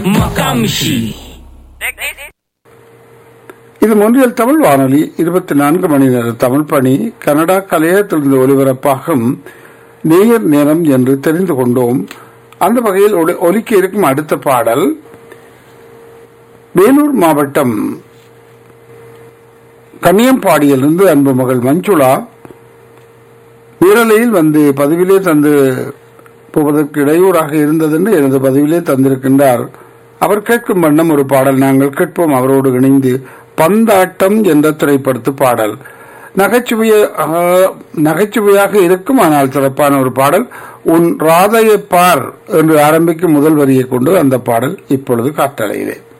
Makamshi. இது மொன்றியல் தமிழ் வானொலி இருபத்தி நான்கு மணி நேர தமிழ் பணி கனடா கலையத்திலிருந்து ஒலிபரப்பாகும் நேயர் நேரம் என்று தெரிந்து கொண்டோம் அந்த வகையில் ஒலி- ஒலிக்க இருக்கும் அடுத்த பாடல் வேலூர் மாவட்டம் கன்னியம்பாடியிலிருந்து அன்பு மகள் மஞ்சுளா வீரலையில் வந்து பதிவிலே தந்து போவதற்கு இடையூறாக இருந்ததென்று எனது பதிவிலே தந்திருக்கின்றார் அவர் கேட்கும் வண்ணம் ஒரு பாடல் நாங்கள் கேட்போம் அவரோடு இணைந்து பந்தாட்டம் என்ற திரைப்படத்து பாடல் நகைச்சுவைய ஆ, நகைச்சுவையாக இருக்கும் ஆனால் சிறப்பான ஒரு பாடல் உன் ராதையை பார் என்று ஆரம்பிக்கும் முதல் வரியை கொண்டு அந்த பாடல் இப்பொழுது காற்றலையிலே